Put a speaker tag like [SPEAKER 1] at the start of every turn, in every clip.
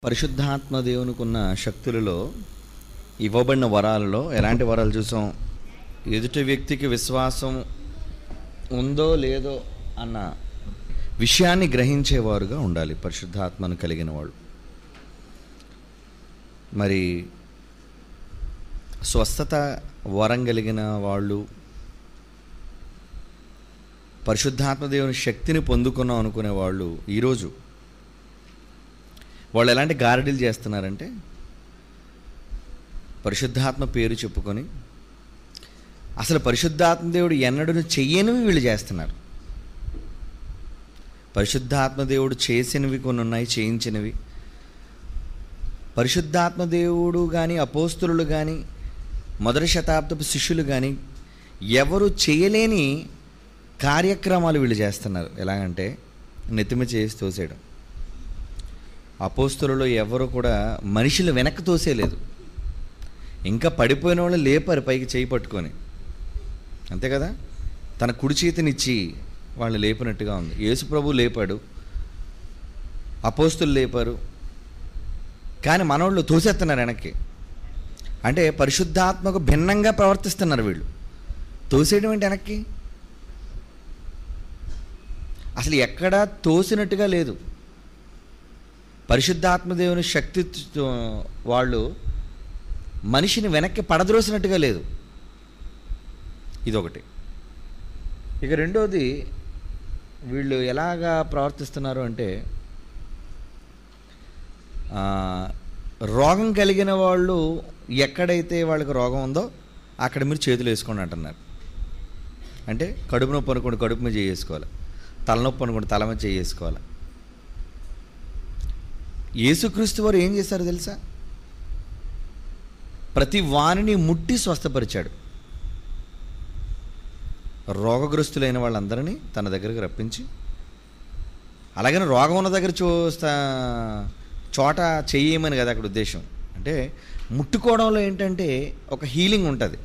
[SPEAKER 1] పరిశుద్ధాత్మ దేవునికి ఉన్న శక్తులలో ఇవ్వబడిన వరాలలో ఎలాంటి వరాలు చూసాం ఎదుటి వ్యక్తికి విశ్వాసం ఉందో లేదో అన్న విషయాన్ని గ్రహించేవారుగా ఉండాలి పరిశుద్ధాత్మను కలిగిన వాళ్ళు మరి స్వస్థత వరం కలిగిన వాళ్ళు పరిశుద్ధాత్మ దేవుని శక్తిని పొందుకున్నాం అనుకునే వాళ్ళు ఈరోజు వాళ్ళు ఎలాంటి గారడీలు చేస్తున్నారంటే పరిశుద్ధాత్మ పేరు చెప్పుకొని అసలు పరిశుద్ధాత్మ దేవుడు ఎన్నడూ చెయ్యనివి వీళ్ళు చేస్తున్నారు పరిశుద్ధాత్మ దేవుడు చేసినవి కొన్ని ఉన్నాయి చేయించినవి పరిశుద్ధాత్మ దేవుడు కానీ అపోస్తులు కానీ మొదటి శతాబ్దపు శిష్యులు కానీ ఎవరు చేయలేని కార్యక్రమాలు వీళ్ళు చేస్తున్నారు ఎలాగంటే నెత్తిమ చేసి తోసేయడం అపోస్తులలో ఎవరు కూడా మనుషులు వెనక్కి తోసేయలేదు ఇంకా పడిపోయిన వాళ్ళు లేపారు పైకి చేయి పట్టుకొని అంతే కదా తన కుడి చేతినిచ్చి వాళ్ళు లేపినట్టుగా ఉంది యేసు ప్రభు లేపాడు అపోస్తులు లేపారు కానీ మనోళ్ళు తోసేస్తున్నారు వెనక్కి అంటే పరిశుద్ధాత్మకు భిన్నంగా ప్రవర్తిస్తున్నారు వీళ్ళు తోసేయడం ఏంటి వెనక్కి అసలు ఎక్కడా తోసినట్టుగా లేదు పరిశుద్ధాత్మదేవుని శక్తి వాళ్ళు మనిషిని వెనక్కి పడద్రోసినట్టుగా లేదు ఇదొకటి ఇక రెండోది వీళ్ళు ఎలాగా ప్రవర్తిస్తున్నారు అంటే ఆ, రోగం కలిగిన వాళ్ళు ఎక్కడైతే వాళ్ళకి రోగం ఉందో అక్కడ మీరు చేతులు వేసుకోండి అంటున్నారు అంటే కడుపు నొప్పి అనుకోండి కడుపు మీద చేసుకోవాలి తలనొప్పి అనుకోండి తల మీద చేసుకోవాలి యేసుక్రీస్తు వారు ఏం చేశారు తెలుసా ప్రతి వాణిని ముట్టి స్వస్థపరిచాడు రోగగ్రస్తులైన వాళ్ళందరినీ తన దగ్గరికి రప్పించి అలాగని రోగం ఉన్న దగ్గర చూస్తా చోట చెయ్యమని కదా అక్కడ ఉద్దేశం అంటే ముట్టుకోవడంలో ఏంటంటే ఒక హీలింగ్ ఉంటుంది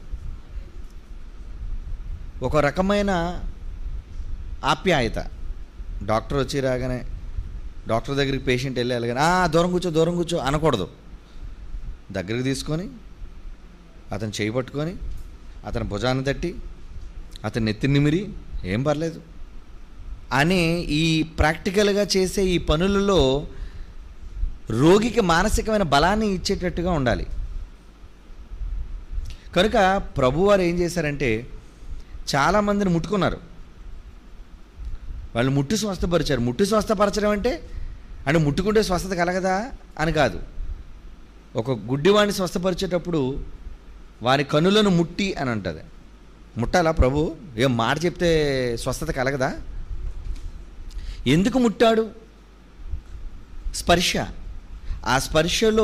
[SPEAKER 1] ఒక రకమైన ఆప్యాయత డాక్టర్ వచ్చి రాగానే డాక్టర్ దగ్గరికి పేషెంట్ వెళ్ళి వెళ్ళగానే "ఆ, దూరం కూర్చో దూరం కూర్చో అనకూడదు దగ్గరికి తీసుకొని అతను చేయి పట్టుకొని అతని భుజాన్ని తట్టి అతను నెత్తి నిమిరి ఏం పర్లేదు అని ఈ ప్రాక్టికల్గా చేసే ఈ పనులలో రోగికి మానసికమైన బలాన్ని ఇచ్చేటట్టుగా ఉండాలి కనుక ప్రభువారు ఏం చేశారంటే చాలామందిని ముట్టుకున్నారు వాళ్ళు ముట్టి స్వస్థపరిచారు ముట్టి స్వస్థపరచడం అంటే అంటే ముట్టుకుంటే స్వస్థత కలగదా అని కాదు ఒక గుడ్డివాడిని స్వస్థపరిచేటప్పుడు వారి కనులను ముట్టి అని అంటుంది ముట్టాలా ప్రభు ఏం మాట చెప్తే స్వస్థత కలగదా ఎందుకు ముట్టాడు స్పర్శ ఆ స్పర్శలో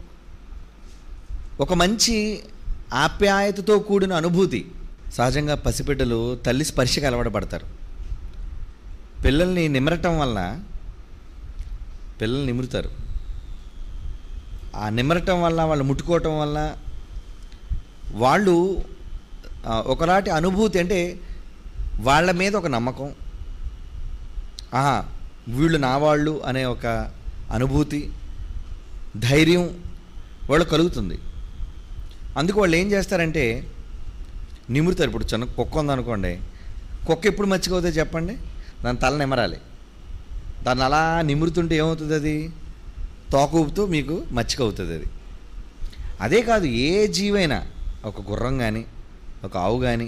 [SPEAKER 1] ఒక మంచి ఆప్యాయతతో కూడిన అనుభూతి సహజంగా పసిబిడ్డలు తల్లి స్పర్శకు అలవాటుపడతారు పిల్లల్ని నిమరటం వలన పిల్లల్ని నిమురుతారు ఆ నిమరటం వల్ల వాళ్ళు ముట్టుకోవటం వల్ల వాళ్ళు ఆ, ఒకలాంటి అనుభూతి అంటే వాళ్ళ మీద ఒక నమ్మకం ఆహా వీళ్ళు నా వాళ్ళు అనే ఒక అనుభూతి ధైర్యం వాళ్ళు కలుగుతుంది అందుకు వాళ్ళు ఏం చేస్తారంటే నిమురుతారు ఇప్పుడు చిన్న కుక్క ఉందనుకోండి కుక్క ఎప్పుడు మర్చిపోతుంది చెప్పండి దాని తల నిమరాలి దాన్ని అలా నిమురుతుంటే ఏమవుతుంది అది తోక ఊపుతూ మీకు మచ్చిక అవుతుంది అది అదే కాదు ఏ జీవైనా ఒక గుర్రం కానీ ఒక ఆవు కానీ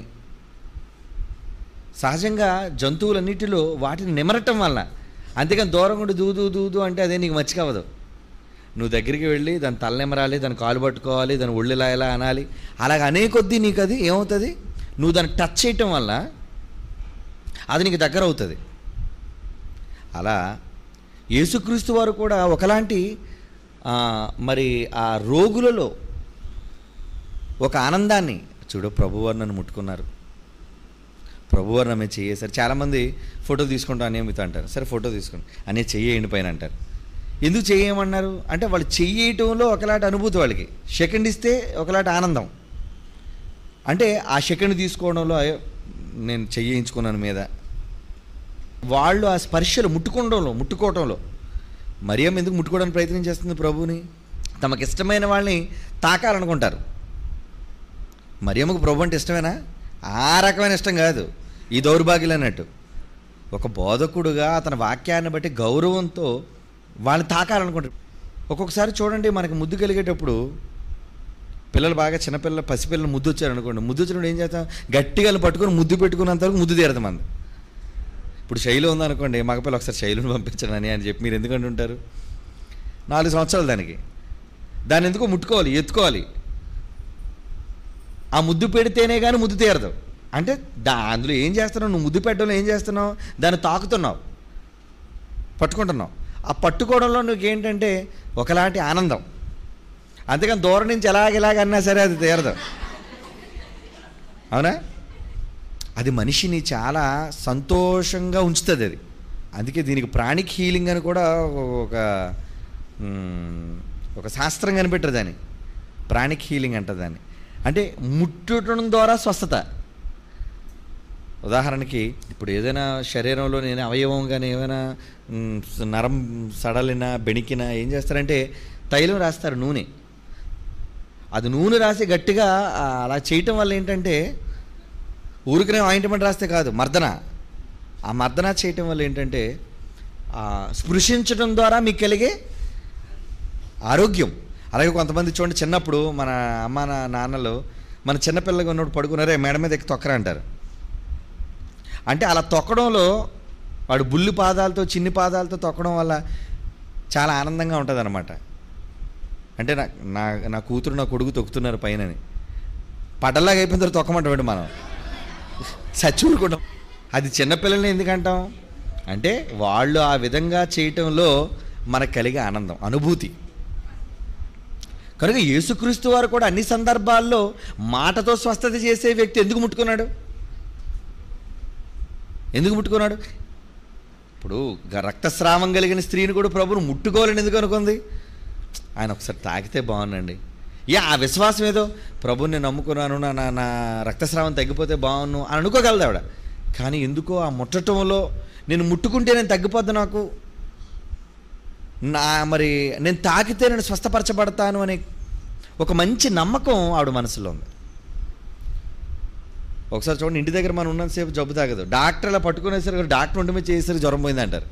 [SPEAKER 1] సహజంగా జంతువులన్నిటిలో వాటిని నిమరటం వలన అంతేకాని దూరం ఉండి దూదు దూదు అంటే అదే నీకు మచ్చిక అవ్వదు నువ్వు దగ్గరికి వెళ్ళి దాని తల నిమరాలి దాని కాలు పట్టుకోవాలి దాని ఒళ్ళిలా ఇలా అనాలి అలాగ అనే కొద్దీ నీకు అది ఏమవుతుంది నువ్వు దాన్ని టచ్ చేయటం వల్ల అది నీకు దగ్గర అవుతుంది అలా యేసుక్రీస్తు వారు కూడా ఒకలాంటి ఆ, మరి ఆ రోగులలో ఒక ఆనందాన్ని చూడు ప్రభువారు నన్ను ముట్టుకున్నారు ప్రభువారు నన్ను చేయేశారు చాలామంది ఫోటో తీసుకుంటాం అనే మీతో అంటారు సరే ఫోటో తీసుకోండి అనే చెయ్యేయండి పైన అంటారు ఎందుకు చెయ్యమన్నారు అంటే వాళ్ళు చెయ్యటంలో ఒకలాంటి అనుభూతి వాళ్ళకి సెకండ్ ఇస్తే ఒకలాంటి ఆనందం అంటే ఆ సెకండ్ తీసుకోవడంలో అయ్యో నేను చెయ్యించుకున్నాను మీద వాళ్ళు ఆ స్పర్శలు ముట్టుకోవడంలో ముట్టుకోవటంలో మరియం ఎందుకు ముట్టుకోవడానికి ప్రయత్నం చేస్తుంది ప్రభువుని తమకి ఇష్టమైన వాళ్ళని తాకాలనుకుంటారు మరియమ్మకు ప్రభు అంటే ఇష్టమేనా ఆ రకమైన ఇష్టం కాదు ఈ దౌర్భాగ్యులు అన్నట్టు ఒక బోధకుడుగా అతని వాక్యాన్ని బట్టి గౌరవంతో వాళ్ళని తాకాలనుకుంటారు ఒక్కొక్కసారి చూడండి మనకి ముద్దు కలిగేటప్పుడు పిల్లలు బాగా చిన్నపిల్లలు పసిపిల్లలు ముద్దు వచ్చారనుకోండి ముద్దు వచ్చినప్పుడు ఏం చేస్తాం గట్టిగా వాళ్ళని పట్టుకొని ముద్దు పెట్టుకున్నంత వరకు ముద్దు తీరదు మంది ఇప్పుడు శైలి ఉందనుకోండి మగపిల్ల ఒకసారి శైలిని పంపించండి అని అని చెప్పి మీరు ఎందుకంటే ఉంటారు నాలుగు సంవత్సరాలు దానికి దాన్ని ఎందుకో ముట్టుకోవాలి ఎత్తుకోవాలి ఆ ముద్దు పెడితేనే కానీ ముద్దు తీరదు అంటే దా అందులో ఏం చేస్తున్నావు నువ్వు ముద్దు పెట్టడంలో ఏం చేస్తున్నావు దాన్ని తాకుతున్నావు పట్టుకుంటున్నావు ఆ పట్టుకోవడంలో నువ్వు ఏంటంటే ఒకలాంటి ఆనందం అందుకని దూరం నుంచి ఎలాగ ఎలాగ అన్నా సరే అది తీరదు అవునా అది మనిషిని చాలా సంతోషంగా ఉంచుతుంది అది అందుకే దీనికి ప్రాణిక్ హీలింగ్ అని కూడా ఒక మ్, ఒక శాస్త్రం కనిపెట్టారు దాన్ని ప్రాణిక్ హీలింగ్ అంటారు దాన్ని అంటే ముట్టడం ద్వారా స్వస్థత ఉదాహరణకి ఇప్పుడు ఏదైనా శరీరంలో నేను అవయవం కానీ ఏమైనా మ్, నరం సడలినా బెణికినా ఏం చేస్తారంటే తైలం రాస్తారు నూనె అది నూనె రాసి గట్టిగా ఆ, అలా చేయటం వల్ల ఏంటంటే ఊరికనే ఆయింట్మెంట్ రాస్తే కాదు మర్దన ఆ మర్దన చేయటం వల్ల ఏంటంటే ఆ, స్పృశించడం ద్వారా మీకు కలిగే ఆరోగ్యం అలాగే కొంతమంది చూడండి చిన్నప్పుడు మన అమ్మ నా- నాన్నలు మన చిన్నపిల్లగా ఉన్నప్పుడు పడుకున్నారే మేడ మీద ఎక్కి తొక్కరా అంటారు అంటే అలా తొక్కడంలో వాడు బుల్లి పాదాలతో చిన్ని పాదాలతో తొక్కడం వల్ల చాలా ఆనందంగా ఉంటుంది అనమాట అంటే నా నా నా కూతురు నా కొడుకు తొక్కుతున్నారు పైనని పడల్లాగా అయిపోయిన తర్వాత తొక్కమంటాడు మనం చచ్చూరుకుంటాం అది చిన్నపిల్లల్ని ఎందుకంటాం అంటే వాళ్ళు ఆ విధంగా చేయటంలో మనకు కలిగే ఆనందం అనుభూతి కనుక యేసుక్రీస్తు వారు కూడా అన్ని సందర్భాల్లో మాటతో స్వస్థత చేసే వ్యక్తి ఎందుకు ముట్టుకున్నాడు ఎందుకు ముట్టుకున్నాడు ఇప్పుడు గ- రక్తస్రావం కలిగిన స్త్రీని కూడా ప్రభువును ముట్టుకోవాలని ఎందుకు అనుకుంది ఆయన ఒకసారి తాకితే బాగుండండి యా ఆ విశ్వాసం ఏదో ప్రభుని నేను నమ్ముకున్నాను నా నా- నా రక్తస్రావం తగ్గిపోతే బాగున్ను అని అనుకోగలదు ఆవిడ కానీ ఎందుకో ఆ ముట్టడంలో నేను ముట్టుకుంటే నేను తగ్గిపోద్ది నాకు నా మరి నేను తాకితే నేను స్వస్థపరచబడతాను అనే ఒక మంచి నమ్మకం ఆవిడ మనసులో ఉంది ఒకసారి చూడండి ఇంటి దగ్గర మనం ఉన్నంతసేపు జబ్బు తాగదు డాక్టర్ అలా పట్టుకునేసరికి డాక్టర్ ఉంటే మీద చేసేసరికి జ్వరం పోయింది అంటారు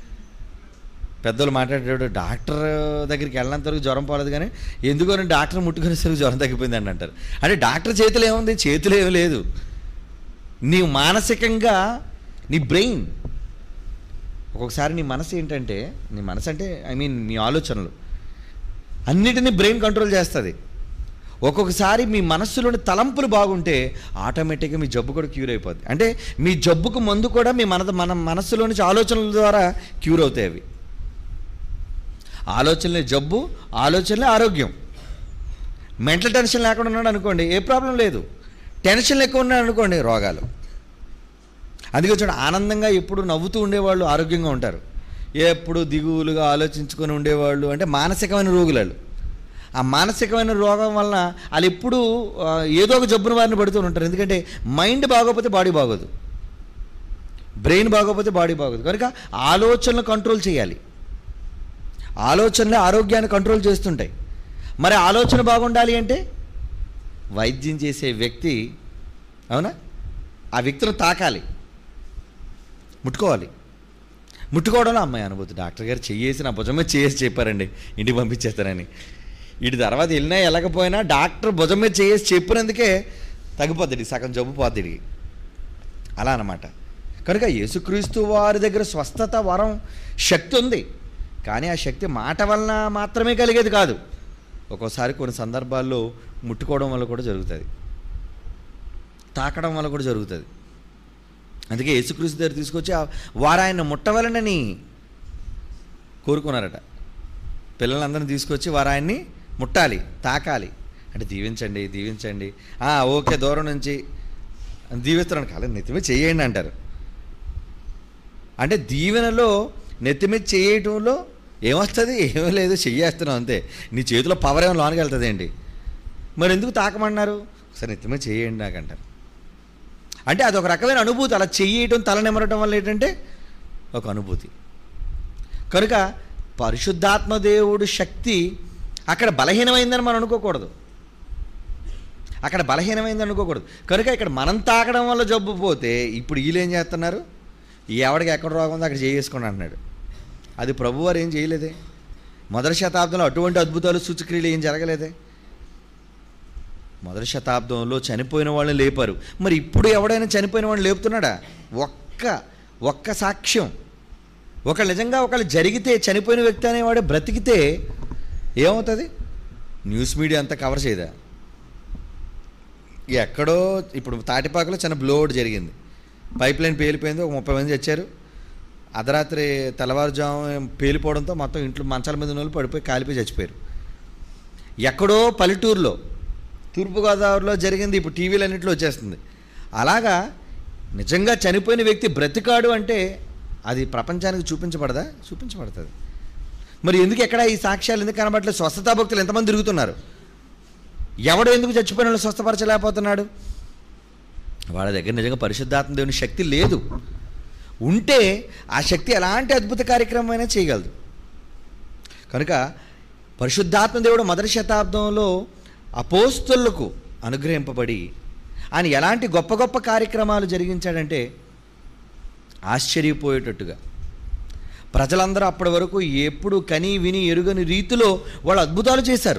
[SPEAKER 1] పెద్దలు మాట్లాడేటప్పుడు డాక్టర్ దగ్గరికి వెళ్ళినంత వరకు జ్వరం పోలేదు కానీ ఎందుకో నేను డాక్టర్ ముట్టుకునేసరికి జ్వరం తగ్గిపోయింది అని అంటారు అంటే డాక్టర్ చేతిలో ఏముంది చేతిలో ఏమి లేదు నీ మానసికంగా నీ బ్రెయిన్ ఒక్కొక్కసారి నీ మనసు ఏంటంటే నీ మనసు అంటే ఐ మీన్ నీ ఆలోచనలు అన్నిటినీ బ్రెయిన్ కంట్రోల్ చేస్తుంది ఒక్కొక్కసారి మీ మనస్సులోని తలంపులు బాగుంటే ఆటోమేటిక్గా మీ జబ్బు కూడా క్యూర్ అయిపోద్ది అంటే మీ జబ్బుకు మందు కూడా మీ మన మన మనస్సులో నుంచి ఆలోచనల ద్వారా క్యూర్ అవుతాయి అవి ఆలోచనలే జబ్బు ఆలోచనలే ఆరోగ్యం మెంటల్ టెన్షన్ లేకుండా ఉన్నాడు అనుకోండి ఏ ప్రాబ్లం లేదు టెన్షన్ ఎక్కువ ఉన్నాడు అనుకోండి రోగాలు అందుకే చూడండి ఆనందంగా ఎప్పుడు నవ్వుతూ ఉండేవాళ్ళు ఆరోగ్యంగా ఉంటారు ఎప్పుడు దిగువులుగా ఆలోచించుకొని ఉండేవాళ్ళు అంటే మానసికమైన రోగులు వాళ్ళు ఆ మానసికమైన రోగం వలన వాళ్ళు ఎప్పుడు ఆ, ఏదో ఒక జబ్బున వారిని పడుతూ ఉంటారు ఎందుకంటే మైండ్ బాగోకపోతే బాడీ బాగోదు బ్రెయిన్ బాగోకపోతే బాడీ బాగోదు కనుక ఆలోచనలు కంట్రోల్ చేయాలి ఆలోచనలే ఆరోగ్యాన్ని కంట్రోల్ చేస్తుంటాయి మరి ఆలోచన బాగుండాలి అంటే వైద్యం చేసే వ్యక్తి అవునా ఆ వ్యక్తిని తాకాలి ముట్టుకోవాలి ముట్టుకోవడంలో అమ్మాయి అనుభూతి డాక్టర్ గారు చెయ్యేసి నా భుజం మీద చేసి చెప్పారండి ఇంటికి పంపించేస్తారని ఇటు తర్వాత వెళ్ళినా వెళ్ళకపోయినా డాక్టర్ భుజం మీద చేసి చెప్పినందుకే తగ్గిపోద్ది సగం జబ్బు పోద్ది ఈడికి. అలా అన్నమాట కనుక యేసుక్రీస్తు వారి దగ్గర స్వస్థత వరం శక్తి ఉంది కానీ ఆ శక్తి మాట వలన మాత్రమే కలిగేది కాదు ఒక్కోసారి కొన్ని సందర్భాల్లో ముట్టుకోవడం వల్ల కూడా జరుగుతుంది తాకడం వల్ల కూడా జరుగుతుంది అందుకే యేసుక్రీస్తు దగ్గర తీసుకొచ్చి ఆ- వారు ఆయన ముట్టవలనని కోరుకున్నారట పిల్లలందరినీ తీసుకొచ్చి వారు ఆయన్ని ముట్టాలి తాకాలి అంటే దీవించండి దీవించండి "ఆ, ఓకే దూరం నుంచి దీవిస్తున్నాను కాలేదు నెత్తిమీద చేయండి అంటారు అంటే దీవెనలో నెత్తిమీద చేయటంలో ఏమొస్తుంది ఏమీ లేదు చెయ్యేస్తున్నావు అంతే నీ చేతిలో పవర్ ఏమైనా లోనికి వెళ్తుంది ఏంటి మరి ఎందుకు తాకమన్నారు ఒకసారి నెత్తిమీద చేయండి నాకంటారు అంటే అది ఒక రకమైన అనుభూతి అలా చెయ్యటం తల నెమరటం వల్ల ఏంటంటే ఒక అనుభూతి కనుక పరిశుద్ధాత్మ దేవుడు శక్తి అక్కడ బలహీనమైందని మనం అనుకోకూడదు అక్కడ బలహీనమైంది అనుకోకూడదు కనుక ఇక్కడ మనం తాకడం వల్ల జబ్బు పోతే ఇప్పుడు వీళ్ళు ఏం చేస్తున్నారు ఎవడికి ఎక్కడ రోగం ఉందో అక్కడ చేసుకోండి అంటున్నాడు అది ప్రభువారు ఏం చేయలేదే మొదటి శతాబ్దంలో అటువంటి అద్భుతాలు సూచక్రియలు ఏం జరగలేదే మొదటి శతాబ్దంలో చనిపోయిన వాళ్ళని లేపారు మరి ఇప్పుడు ఎవడైనా చనిపోయిన వాళ్ళని లేపుతున్నాడా ఒక్క ఒక్క సాక్ష్యం ఒకళ్ళు నిజంగా ఒకళ్ళు జరిగితే చనిపోయిన వ్యక్తి అనేవాడు బ్రతికితే ఏమవుతుంది న్యూస్ మీడియా అంతా కవర్ చేయదా ఎక్కడో ఇప్పుడు తాటిపాకలో చిన్న బ్లోడ్ జరిగింది పైప్ లైన్ పేలిపోయింది ఒక ముప్పై మంది చచ్చారు అర్ధరాత్రి తెల్లవారుజాము పేలిపోవడంతో మొత్తం ఇంట్లో మంచాల మీద ఉన్న వాళ్ళు పడిపోయి కాలిపోయి చచ్చిపోయారు ఎక్కడో పల్లెటూరులో తూర్పుగోదావరిలో జరిగింది ఇప్పుడు టీవీలన్నింటిలో వచ్చేస్తుంది అలాగా నిజంగా చనిపోయిన వ్యక్తి బ్రతికాడు అంటే అది ప్రపంచానికి చూపించబడదా చూపించబడుతుంది మరి ఎందుకు ఎక్కడ ఈ సాక్ష్యాలు ఎందుకు కనబడట్లేదు స్వస్థతా భక్తులు ఎంతమంది తిరుగుతున్నారు ఎవడు ఎందుకు చచ్చిపోయిన వాళ్ళు స్వస్థపరచలేకపోతున్నాడు వాళ్ళ దగ్గర నిజంగా పరిశుద్ధాత్మ దేవుని శక్తి లేదు ఉంటే ఆ శక్తి ఎలాంటి అద్భుత కార్యక్రమం అయినా చేయగలదు కనుక పరిశుద్ధాత్మ దేవుడు మొదటి శతాబ్దంలో అపోస్తులకు అనుగ్రహింపబడి ఆయన ఎలాంటి గొప్ప గొప్ప కార్యక్రమాలు జరిగించాడంటే ఆశ్చర్యపోయేటట్టుగా ప్రజలందరూ అప్పటి వరకు ఎప్పుడు కని విని ఎరుగని రీతిలో వాళ్ళు అద్భుతాలు చేశారు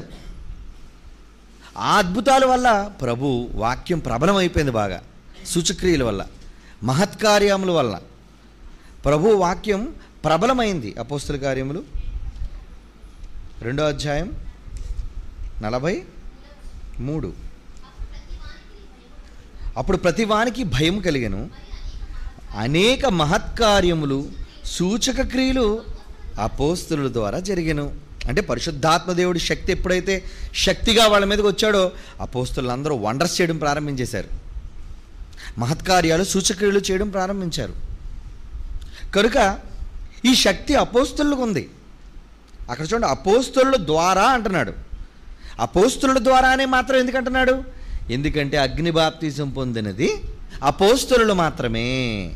[SPEAKER 1] ఆ అద్భుతాల వల్ల ప్రభు వాక్యం ప్రబలమైపోయింది బాగా సూచక్రియల వల్ల మహత్కార్యముల వల్ల ప్రభు వాక్యం ప్రబలమైంది అపోస్తుల కార్యములు రెండో అధ్యాయం నలభై మూడు అప్పుడు ప్రతి వానికి భయం కలిగెను అనేక మహత్కార్యములు సూచక క్రియలు అపోస్తుల ద్వారా జరిగెను అంటే పరిశుద్ధాత్మ దేవుడి శక్తి ఎప్పుడైతే శక్తిగా వాళ్ళ మీదకి వచ్చాడో అపోస్తులందరూ వండర్స్ చేయడం ప్రారంభించేశారు మహత్కార్యాలు సూచక్రియలు చేయడం ప్రారంభించారు కనుక ఈ శక్తి అపోస్తులకు ఉంది అక్కడ చూడండి అపోస్తుల ద్వారా అంటున్నాడు అపోస్తుల ద్వారానే మాత్రం ఎందుకంటున్నాడు ఎందుకంటే అగ్ని బాప్తిజం పొందినది అపోస్తులు మాత్రమే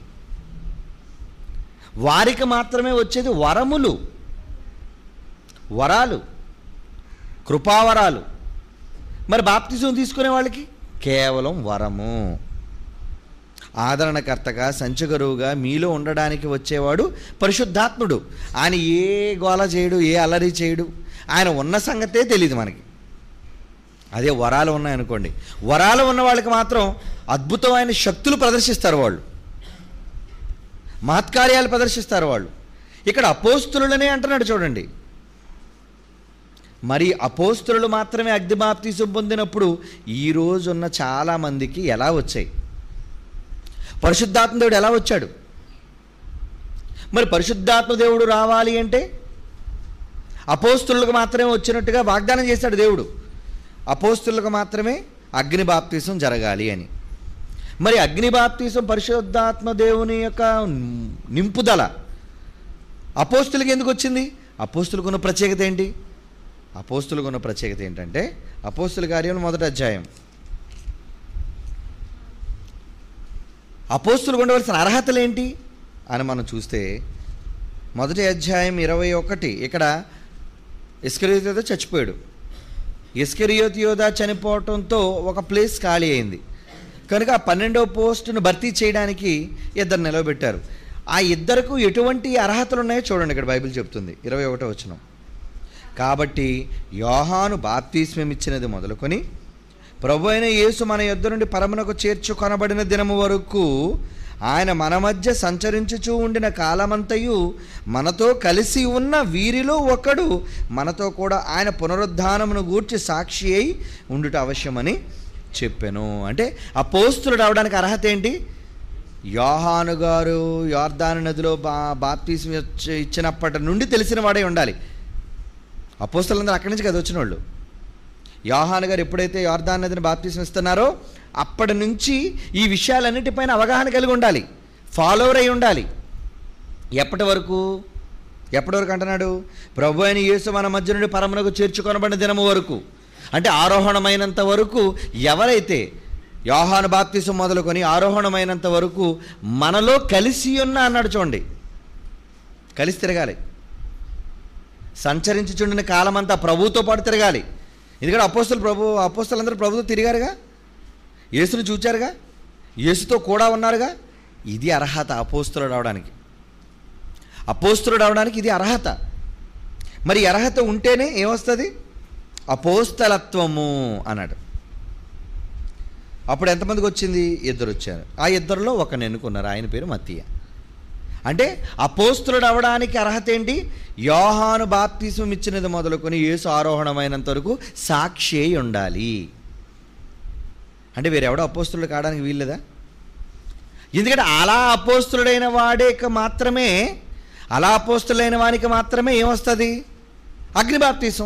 [SPEAKER 1] వారికి మాత్రమే వచ్చేది వరములు వరాలు కృపావరాలు మరి బాప్తిజం తీసుకునే వాళ్ళకి కేవలం వరము ఆదరణకర్తగా సంచగరువుగా మీలో ఉండడానికి వచ్చేవాడు పరిశుద్ధాత్ముడు ఆయన ఏ గోల చేయడు ఏ అల్లరి చేయడు ఆయన ఉన్న సంగతే తెలియదు మనకి అదే వరాలు ఉన్నాయనుకోండి వరాలు ఉన్న వాళ్ళకి మాత్రం అద్భుతమైన శక్తులు ప్రదర్శిస్తారు వాళ్ళు మహత్కార్యాలు ప్రదర్శిస్తారు వాళ్ళు ఇక్కడ అపోస్తులనే అంటున్నాడు చూడండి మరి అపోస్తులు మాత్రమే అగ్నిబాప్తీసం పొందినప్పుడు ఈ రోజున్న చాలామందికి ఎలా వచ్చాయి పరిశుద్ధాత్మ దేవుడు ఎలా వచ్చాడు మరి పరిశుద్ధాత్మ దేవుడు రావాలి అంటే అపోస్తులకు మాత్రమే వచ్చినట్టుగా వాగ్దానం చేశాడు దేవుడు అపోస్తులకు మాత్రమే అగ్ని బాప్తీసం జరగాలి అని మరి అగ్ని బాప్తీసం పరిశుద్ధాత్మ దేవుని యొక్క నింపుదల అపోస్తులకి ఎందుకు వచ్చింది అపోస్తులకు ఉన్న ప్రత్యేకత ఏంటి అపోస్తులకు ఉన్న ప్రత్యేకత ఏంటంటే అపోస్తుల కార్యం మొదటి అధ్యాయం అపోస్తులకు ఉండవలసిన అర్హతలు ఏంటి అని మనం చూస్తే మొదటి అధ్యాయం ఇరవై ఒకటి ఇక్కడ ఇస్కరియోతో చచ్చిపోయాడు ఇస్కరియోత్ యోధా చనిపోవటంతో ఒక ప్లేస్ ఖాళీ అయింది కనుక ఆ పన్నెండవ పోస్టును భర్తీ చేయడానికి ఇద్దరు నిలవబెట్టారు ఆ ఇద్దరకు ఎటువంటి అర్హతలు ఉన్నాయో చూడండి ఇక్కడ బైబిల్ చెప్తుంది ఇరవై ఒకటో వచనం కాబట్టి యోహాను బాప్తిస్మం ఇచ్చినది మొదలుకొని ప్రభు అయిన యేసు మన యొద్ద నుండి పరమునకు చేర్చుకొనబడిన దినము వరకు ఆయన మన మధ్య సంచరించుచూ ఉండిన కాలమంతయు మనతో కలిసి ఉన్న వీరిలో ఒకడు మనతో కూడా ఆయన పునరుద్ధానమును గూర్చి సాక్షి అయి ఉండుట అవశ్యమని చెప్పాను అంటే ఆ పోస్తులు రావడానికి అర్హత ఏంటి యోహాను గారు యోర్దాను నదిలో బా బాప్తీసం ఇచ్చి- ఇచ్చినప్పటి నుండి తెలిసిన వాడే ఉండాలి అపోస్తులందరూ అక్కడి నుంచి కదా వచ్చిన వాళ్ళు యోహాను గారు ఎప్పుడైతే యోర్దాన్ నదిని బాప్తీసం ఇస్తున్నారో అప్పటి నుంచి ఈ విషయాలన్నిటిపైన అవగాహన కలిగి ఉండాలి ఫాలోవర్ అయి ఉండాలి ఎప్పటి వరకు ఎప్పటి వరకు అంటున్నాడు ప్రభు అయిన యేసు మన మధ్య నుండి పరమునకు చేర్చుకొనబడిన దినము వరకు అంటే ఆరోహణమైనంత వరకు ఎవరైతే యోహాను బాప్తీసం మొదలుకొని ఆరోహణమైనంత వరకు మనలో కలిసి ఉన్న అన్నాడు చూడండి కలిసి తిరగాలి సంచరించుచుండిన కాలమంతా ప్రభువుతో పాటు తిరగాలి ఎందుకంటే అపోస్తులు ప్రభు అపోస్తులందరూ ప్రభుతో తిరిగారుగా యేసును చూచారుగా యేసుతో కూడా ఉన్నారుగా ఇది అర్హత అపోస్తులుడు అవడానికి అపోస్తులుడు అవడానికి ఇది అర్హత మరి ఈ అర్హత ఉంటేనే ఏమొస్తుంది అపోస్తలత్వము అన్నాడు అప్పుడు ఎంతమందికి వచ్చింది ఇద్దరు వచ్చారు ఆ ఇద్దరిలో ఒకరిని ఎన్నుకున్నారు ఆయన పేరు మత్తయ్య అంటే అపోస్తులుడు అవడానికి అర్హత ఏంటి యోహాను బాప్తిసం ఇచ్చినది మొదలుకొని యేసు ఆరోహణమైనంత వరకు సాక్షి అయి ఉండాలి అంటే వేరెవడో అపోస్తులుడు కావడానికి వీల్లేదా ఎందుకంటే అలా అపోస్తుడైన వాడేక మాత్రమే అలా అపోస్తులైన వానికి మాత్రమే ఏమొస్తుంది అగ్నిబాప్తీసం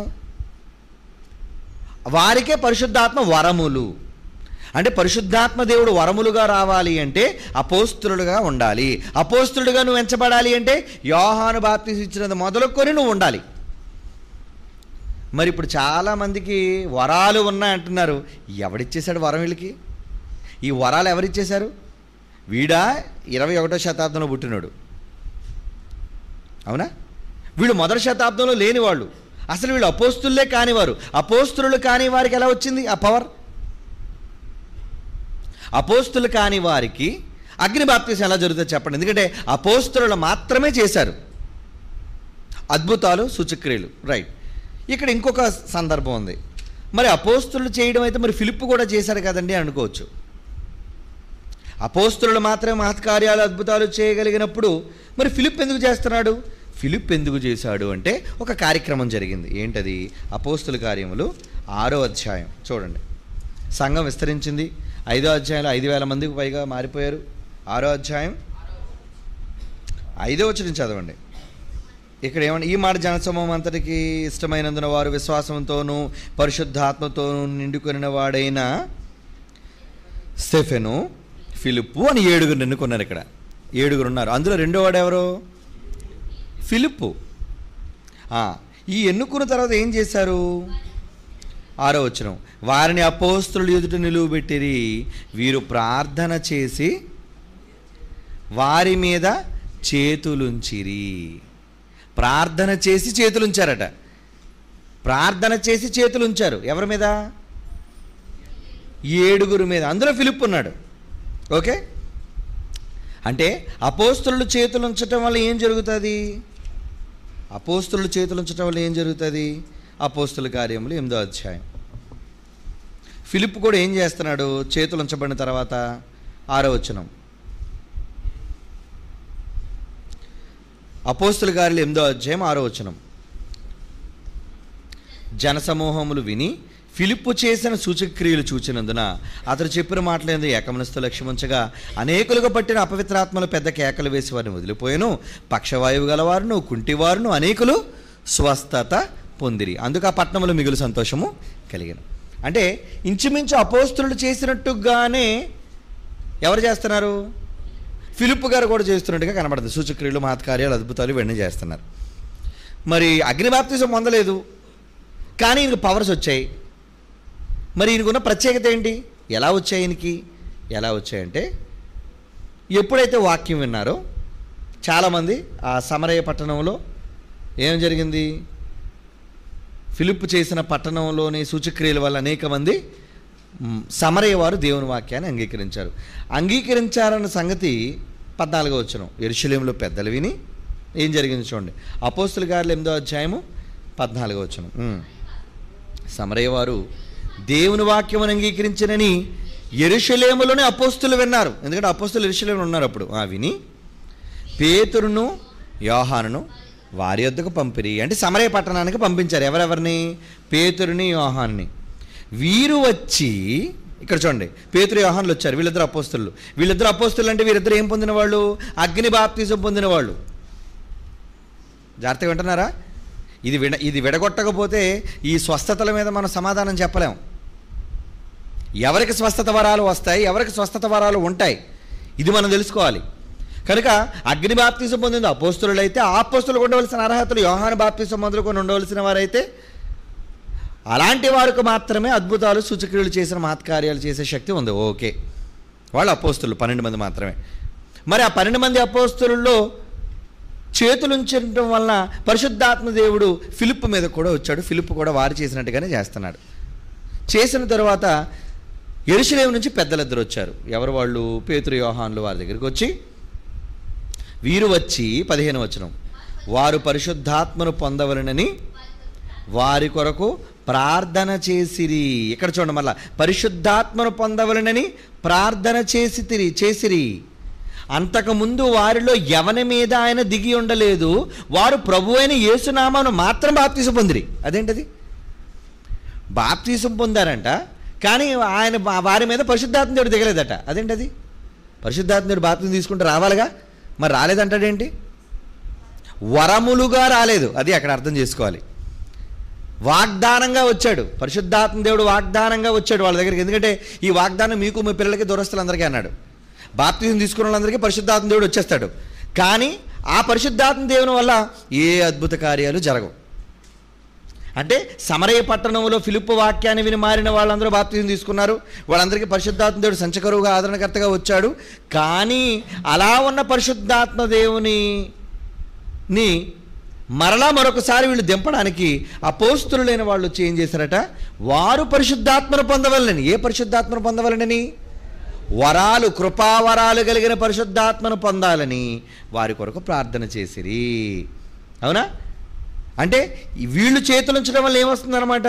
[SPEAKER 1] వారికే పరిశుద్ధాత్మ వరములు అంటే పరిశుద్ధాత్మ దేవుడు వరములుగా రావాలి అంటే అపోస్తులుడుగా ఉండాలి అపోస్తులుడుగా నువ్వు ఎంచబడాలి అంటే యోహాను బాప్తీసు ఇచ్చినది మొదలుకొని నువ్వు ఉండాలి మరి ఇప్పుడు చాలామందికి వరాలు ఉన్నాయి అంటున్నారు ఎవడిచ్చేశాడు వరం వీళ్ళకి ఈ వరాలు ఎవరిచ్చేశారు వీడా ఇరవై ఒకటో శతాబ్దంలో పుట్టినాడు అవునా వీళ్ళు మొదటి శతాబ్దంలో లేని వాళ్ళు అసలు వీళ్ళు అపోస్తుల్లే కానివారు అపోస్తులు కాని వారికి ఎలా వచ్చింది ఆ పవర్ అపోస్తులు కాని వారికి అగ్ని బాప్తీసం ఎలా జరుగుతుందో చెప్పండి ఎందుకంటే అపోస్తులు మాత్రమే చేశారు అద్భుతాలు సూచక్రియలు రైట్ ఇక్కడ ఇంకొక సందర్భం ఉంది మరి అపోస్తులు చేయడం అయితే మరి ఫిలిప్ కూడా చేశారు కదండి అని అనుకోవచ్చు అపోస్తులు మాత్రమే మహత్కార్యాలు అద్భుతాలు చేయగలిగినప్పుడు మరి ఫిలిప్ ఎందుకు చేస్తున్నాడు ఫిలిప్ ఎందుకు చేశాడు అంటే ఒక కార్యక్రమం జరిగింది ఏంటది అపోస్తుల కార్యములు ఆరో అధ్యాయం చూడండి సంఘం విస్తరించింది ఐదో అధ్యాయంలో ఐదు వేల మందికి పైగా మారిపోయారు ఆరో అధ్యాయం ఐదో వచ్చిన చదవండి ఇక్కడ ఏమన్నా ఈ మాట జనసమూహం అంతటికి ఇష్టమైనందున వారు విశ్వాసంతోనూ పరిశుద్ధాత్మతోనూ నిండుకొనిన వాడైన స్టెఫెను ఫిలిప్పు అని ఏడుగురు ఎన్నుకున్నారు ఇక్కడ ఏడుగురు ఉన్నారు అందులో రెండో వాడు ఎవరు ఫిలిప్పు ఆ, ఈ ఎన్నుకున్న తర్వాత ఏం చేశారు ఆరో వచనం వారిని అపోస్తులు ఎదుట నిలువబెట్టిరి వీరు ప్రార్థన చేసి వారి మీద చేతులుంచిరి ప్రార్థన చేసి చేతులుంచారట ప్రార్థన చేసి చేతులుంచారు ఎవరి మీద ఏడుగురు మీద అందులో ఫిలిప్ ఉన్నాడు ఓకే అంటే అపోస్తులు చేతులు ఉంచటం వల్ల ఏం జరుగుతుంది అపోస్తులు చేతులు ఉంచటం వల్ల ఏం జరుగుతుంది అపోస్తుల కార్యములు ఎనిమిదో అధ్యాయం ఫిలిప్ కూడా ఏం చేస్తున్నాడు చేతులు ఉంచబడిన తర్వాత ఆరో వచనం అపోస్తుల కార్యలు ఎనిమిదో అధ్యాయం ఆరో వచనం జనసమూహములు విని ఫిలిప్పు చేసిన సూచక్రియలు చూచినందున అతడు చెప్పిన మాటలేందు ఏకమనస్తో లక్ష్యముంచగా అనేకులుగా పట్టిన అపవిత్రాత్మలు పెద్ద కేకలు వేసి వారిని వదిలిపోయాను పక్షవాయువు గలవారును కుంటివారును అనేకులు స్వస్థత పొందిరి అందుకు ఆ పట్టణంలో మిగులు సంతోషము కలిగిన అంటే ఇంచుమించు అపోస్తులు చేసినట్టుగానే ఎవరు చేస్తున్నారు ఫిలిప్ గారు కూడా చేస్తున్నట్టుగా కనబడుతుంది సూచక్రియలు మహత్కార్యాలు అద్భుతాలు ఇవన్నీ చేస్తున్నారు మరి అగ్నిబాప్తిజం పొందలేదు కానీ ఈయనకు పవర్స్ వచ్చాయి మరి ఈయనకున్న ప్రత్యేకత ఏంటి ఎలా వచ్చాయి ఈయనకి ఎలా వచ్చాయంటే ఎప్పుడైతే వాక్యం విన్నారో చాలామంది ఆ సమరయ పట్టణంలో ఏం జరిగింది ఫిలిప్ చేసిన పట్టణంలోని సూచక్రియల వల్ల అనేక మంది మ్, సమరయ్య వారు దేవుని వాక్యాన్ని అంగీకరించారు అంగీకరించారన్న సంగతి పద్నాలుగో వచ్చిన ఎరుశలేంలో పెద్దలు విని ఏం జరిగింది చూడండి అపోస్తుల గారులు ఎనిమిదో అధ్యాయము పద్నాలుగో వచ్చిన సమరయ్య వారు దేవుని వాక్యమును అంగీకరించనని ఎరుషలేములోనే అపోస్తులు విన్నారు ఎందుకంటే అపోస్తులు ఎరుషలేములు ఉన్నారు అప్పుడు ఆ విని పేతురును యోహానును వారి వద్దకు పంపిరి అంటే సమరయ పట్టణానికి పంపించారు ఎవరెవరిని పేతురుని యోహాన్ని వీరు వచ్చి ఇక్కడ చూడండి పేతురు యోహాన్లు వచ్చారు వీళ్ళిద్దరు అపోస్తులు వీళ్ళిద్దరు అపోస్తులు అంటే వీరిద్దరు ఏం పొందిన వాళ్ళు అగ్ని బాప్తిజం పొందిన వాళ్ళు జాగ్రత్తగా వింటున్నారా ఇది విడ ఇది విడగొట్టకపోతే ఈ స్వస్థతల మీద మనం సమాధానం చెప్పలేం ఎవరికి స్వస్థత వరాలు వస్తాయి ఎవరికి స్వస్థత వరాలు ఉంటాయి ఇది మనం తెలుసుకోవాలి కనుక అగ్ని బాప్తీసం పొందింది అపోస్తులు అయితే ఆ అపోస్తులకు ఉండవలసిన అర్హతలు యోహాను బాప్తీసం మొదలుకొని ఉండవలసిన వారైతే అలాంటి వారికి మాత్రమే అద్భుతాలు సూచక్రియలు చేసిన మహత్కార్యాలు చేసే శక్తి ఉంది ఓకే వాళ్ళు అపోస్తులు పన్నెండు మంది మాత్రమే మరి ఆ పన్నెండు మంది అపోస్తులలో చేతులుంచడం వలన పరిశుద్ధాత్మ దేవుడు ఫిలిప్ మీద కూడా వచ్చాడు ఫిలిప్ కూడా వారు చేసినట్టుగానే చేస్తున్నాడు చేసిన తర్వాత ఎరుసలేం నుంచి పెద్దలిద్దరు వచ్చారు ఎవరు వాళ్ళు పేతురు యోహాన్లు వారి దగ్గరికి వచ్చి వీరు వచ్చి పదిహేను వచనం వారు పరిశుద్ధాత్మను పొందవలనని వారి కొరకు ప్రార్థన చేసిరి ఇక్కడ చూడండి మళ్ళా పరిశుద్ధాత్మను పొందవలనని ప్రార్థన చేసి తిరి చేసిరి అంతకుముందు వారిలో ఎవని మీద ఆయన దిగి ఉండలేదు వారు ప్రభు అయిన యేసునామాను మాత్రం బాప్తీసం పొందిరి అదేంటది బాప్తీసం పొందారంట కానీ ఆయన వా- వారి మీద పరిశుద్ధాత్మ దేవుడు దిగలేదట అదేంటది పరిశుద్ధాత్మ దేవుడు బాప్తీసం తీసుకుంటే రావాలిగా మరి రాలేదంటాడేంటి వరములుగా రాలేదు అది అక్కడ అర్థం చేసుకోవాలి వాగ్దానంగా వచ్చాడు పరిశుద్ధాత్మ దేవుడు వాగ్దానంగా వచ్చాడు వాళ్ళ దగ్గరికి ఎందుకంటే ఈ వాగ్దానం మీకు మీ పిల్లలకి దూరస్తులందరికీ అన్నాడు బాప్తీసం తీసుకున్న వాళ్ళందరికీ పరిశుద్ధాత్మ దేవుడు వచ్చేస్తాడు కానీ ఆ పరిశుద్ధాత్మ దేవుని వల్ల ఏ అద్భుత కార్యాలు జరగవు అంటే సమరయ పట్టణంలో ఫిలిప్ వాక్యాన్ని విని మారిన వాళ్ళందరూ బాప్తీసం తీసుకున్నారు వాళ్ళందరికీ పరిశుద్ధాత్మ దేవుడు సంచకరువుగా ఆదరణకర్తగా వచ్చాడు కానీ అలా ఉన్న పరిశుద్ధాత్మ దేవుని ని మరలా మరొకసారి వీళ్ళు దింపడానికి అపోస్తులు లేని వాళ్ళు వచ్చి ఏం చేశారట వారు పరిశుద్ధాత్మను పొందవలనని ఏ పరిశుద్ధాత్మను పొందవలనని వరాలు కృపావరాలు కలిగిన పరిశుద్ధాత్మను పొందాలని వారి కొరకు ప్రార్థన చేసిరి అవునా అంటే ఈ వీళ్ళు చేతులుంచడం వల్ల ఏమొస్తుందన్నమాట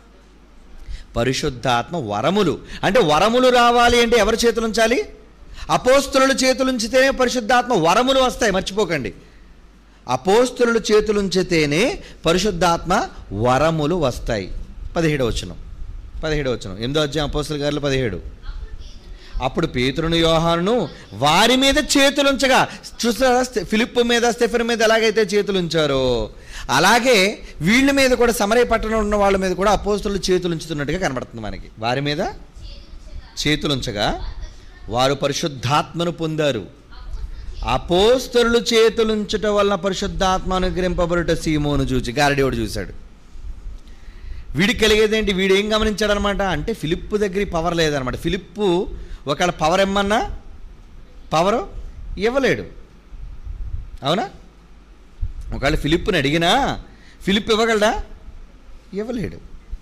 [SPEAKER 1] పరిశుద్ధాత్మ వరములు అంటే వరములు రావాలి అంటే ఎవరు చేతులుంచాలి అపోస్తులు చేతులుంచితేనే పరిశుద్ధాత్మ వరములు వస్తాయి మర్చిపోకండి అపోస్తులు చేతులుంచితేనే పరిశుద్ధాత్మ వరములు వస్తాయి పదిహేడు వచనం పదిహేడు వచనం ఎనిమిదో అధ్యాయం అపోస్తుల గారులు పదిహేడు అప్పుడు పేతురును యోహానును వారి మీద చేతులుంచగా చూస్తారా స్టె- ఫిలిప్ మీద స్టెఫెన్ మీద ఎలాగైతే చేతులుంచారో అలాగే వీళ్ళ మీద కూడా సమరయ పట్టణంలో ఉన్న వాళ్ళ మీద కూడా అపోస్తులు చేతులుంచుతున్నట్టుగా కనబడుతుంది మనకి వారి మీద చేతులుంచగా వారు పరిశుద్ధాత్మను పొందారు అపోస్తరులు చేతులుంచుట వలన పరిశుద్ధాత్మ అనుగ్రహింపబడుట సీమోను చూచి గారడేవుడు చూశాడు వీడికి కలిగేదేంటి వీడు ఏం గమనించాడనమాట అంటే ఫిలిప్ దగ్గర పవర్ లేదనమాట ఫిలిప్పు ఒకవేళ పవర్ ఇమ్మన్నా పవరు ఇవ్వలేడు అవునా ఒకవేళ ఫిలిప్ని అడిగినా ఫిలిప్ ఇవ్వగలడా ఇవ్వలేడు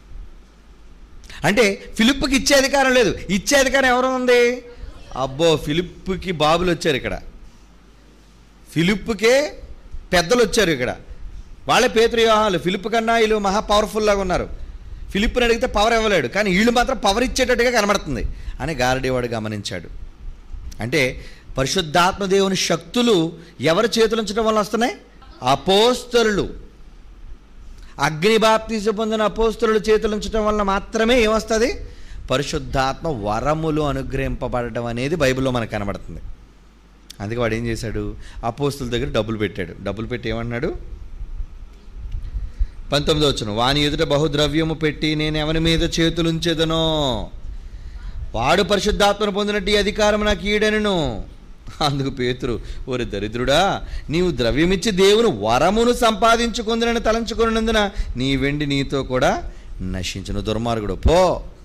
[SPEAKER 1] అంటే ఫిలిప్కి ఇచ్చే అధికారం లేదు ఇచ్చే అధికారం ఎవరు ఉంది అబ్బో ఫిలిప్కి బాబులు వచ్చారు ఇక్కడ ఫిలిప్కే పెద్దలు వచ్చారు ఇక్కడ వాళ్ళే పేతురు వ్యూహాలు ఫిలిప్ కన్నా వీళ్ళు మహా పవర్ఫుల్ లాగా ఉన్నారు ఫిలిప్ని అడిగితే పవర్ ఇవ్వలేడు కానీ వీళ్ళు మాత్రం పవర్ ఇచ్చేటట్టుగా కనబడుతుంది అని గారడేవాడు గమనించాడు అంటే పరిశుద్ధాత్మ దేవుని శక్తులు ఎవరి చేతులుంచడం వల్ల వస్తున్నాయి అపోస్తలు అగ్ని బాప్తీసు పొందిన అపోస్తలు చేతులుంచడం వల్ల మాత్రమే ఏమొస్తుంది పరిశుద్ధాత్మ వరములు అనుగ్రహింపబడడం అనేది బైబిల్లో మనకు కనబడుతుంది అందుకే వాడు ఏం చేశాడు అపోస్తుల దగ్గర డబ్బులు పెట్టాడు డబ్బులు పెట్టి ఏమన్నాడు పంతొమ్మిదో వచ్చును వాని ఎదుట బహుద్రవ్యము పెట్టి నేను ఎవరి మీద చేతులుంచెదనో వాడు పరిశుద్ధాత్మను పొందినట్టు ఈ అధికారం నాకు ఈడనను అందుకు పేతురు ఓరి దరిద్రుడా నీవు ద్రవ్యమిచ్చి దేవుని వరమును సంపాదించుకుందని తలంచుకున్నందున నీ వెండి నీతో కూడా నశించును దుర్మార్గుడు పో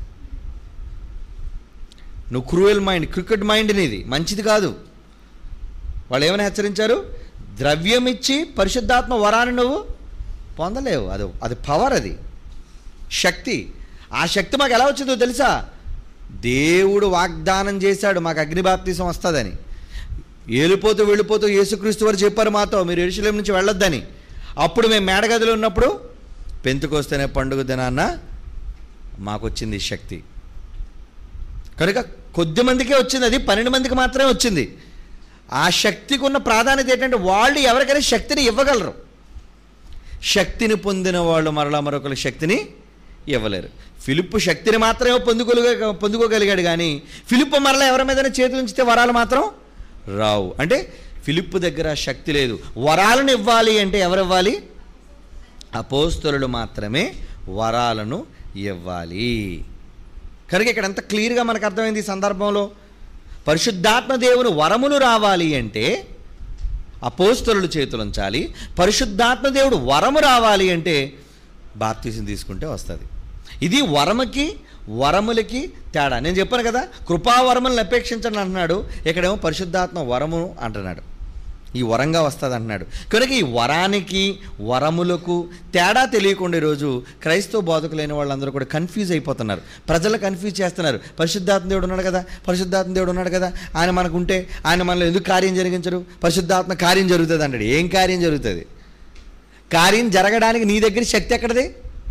[SPEAKER 1] నువ్వు క్రూయల్ మైండ్ క్రికెట్ మైండ్ నీది మంచిది కాదు వాళ్ళు ఏమైనా హెచ్చరించారు ద్రవ్యమిచ్చి పరిశుద్ధాత్మ వరాన్ని నువ్వు పొందలేవు అది అది పవర్ అది శక్తి ఆ శక్తి మాకు ఎలా వచ్చిందో తెలుసా దేవుడు వాగ్దానం చేశాడు మాకు అగ్నిబాప్తీసం వస్తుందని ఏలిపోతూ వెళ్ళిపోతూ యేసుక్రీస్తు వారు చెప్పారు మాతో మీరు ఎరుశలేం నుంచి వెళ్ళొద్దని అప్పుడు మేము మేడగదిలో ఉన్నప్పుడు పెంతుకొస్తేనే పండుగ దినాన్న మాకు వచ్చింది ఈ శక్తి కనుక కొద్ది మందికే వచ్చింది అది పన్నెండు మందికి మాత్రమే వచ్చింది ఆ శక్తికి ఉన్న ప్రాధాన్యత ఏంటంటే వాళ్ళు ఎవరికైనా శక్తిని ఇవ్వగలరు శక్తిని పొందిన వాళ్ళు మరలా మరొకరి శక్తిని ఇవ్వలేరు ఫిలిప్ శక్తిని మాత్రమే పొందుకోగలిగా పొందుకోగలిగాడు కానీ ఫిలిప్ మరలా ఎవరి మీదైనా చేతులు ఉంచితే వరాలు మాత్రం రావు అంటే ఫిలిప్ దగ్గర శక్తి లేదు వరాలను ఇవ్వాలి అంటే ఎవరు ఇవ్వాలి అపోస్తలులు మాత్రమే వరాలను ఇవ్వాలి కనుక ఇక్కడ ఎంత క్లియర్గా మనకు అర్థమైంది ఈ సందర్భంలో పరిశుద్ధాత్మ దేవుని వరములు రావాలి అంటే అపోస్తలులు చేతులుంచాలి పరిశుద్ధాత్మ దేవుడు వరము రావాలి అంటే బాప్తీసం తీసుకుంటే వస్తుంది ఇది వరముకి వరములకి తేడా నేను చెప్పాను కదా కృపావరములను అపేక్షించండి అంటున్నాడు ఇక్కడేమో పరిశుద్ధాత్మ వరము అంటున్నాడు ఈ వరంగా వస్తుంది అంటున్నాడు కనుక ఈ వరానికి వరములకు తేడా తెలియకుండా ఈరోజు క్రైస్తవ బోధకులైన వాళ్ళందరూ కూడా కన్ఫ్యూజ్ అయిపోతున్నారు ప్రజలు కన్ఫ్యూజ్ చేస్తున్నారు పరిశుద్ధాత్మ దేవుడు ఉన్నాడు కదా పరిశుద్ధాత్మ దేవుడు ఉన్నాడు కదా ఆయన మనకు ఉంటే ఆయన మనలో ఎందుకు కార్యం జరిగించరు పరిశుద్ధాత్మ కార్యం జరుగుతుంది అంటాడు ఏం కార్యం జరుగుతుంది కార్యం జరగడానికి నీ దగ్గర శక్తి ఎక్కడది